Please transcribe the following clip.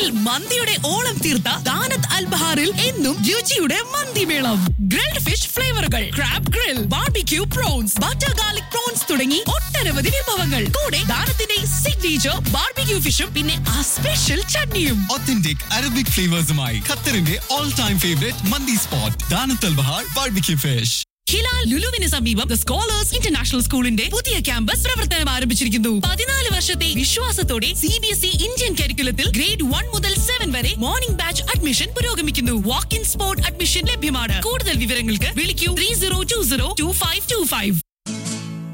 ഖത്തറിൽ മന്തിയുടെ ഓളം തീർത്ത ദാനത്ത് അൽബഹാറിൽ എന്നും രുചിയുടെ മന്തിമേളം ഗ്രിൽഡ് ഫിഷ് ഫ്ലേവറുകൾ crab grill barbecue prawns butter garlic prawns തുടങ്ങി ഒട്ടനവധി വിഭവങ്ങൾ കൂടെ ദാനത്തിന്റെ സിഗ്നേച്ചർ ബാർബിക്യൂ ഫിഷും പിന്നെ ആ സ്പെഷ്യൽ ചട്നിയും ഒത്തന്റിക് അറബിക് ഫ്ലേവേഴ്സുമായി ഖത്തറിന്റെ all time favourite mandi spot Danat al Bahar barbecue fish Hilal ലുലുവിന് സമീപം ദ സ്കോളേഴ്സ് ഇന്റർനാഷണൽ സ്കൂളിന്റെ പുതിയ ക്യാമ്പസ് പ്രവർത്തനം ആരംഭിച്ചിരിക്കുന്നു പതിനാല് വർഷത്തെ വിശ്വാസത്തോടെ C B S E Indian കരിക്കുലത്തിൽ ഗ്രേഡ് വൺ മുതൽ സെവൻ വരെ മോർണിംഗ് ബാച്ച് അഡ്മിഷൻ പുരോഗമിക്കുന്നു വാക്ക് ഇൻ സ്പോട്ട് അഡ്മിഷൻ ലഭ്യമാണ് കൂടുതൽ വിവരങ്ങൾക്ക് വിളിക്കൂ three zero two zero two five two five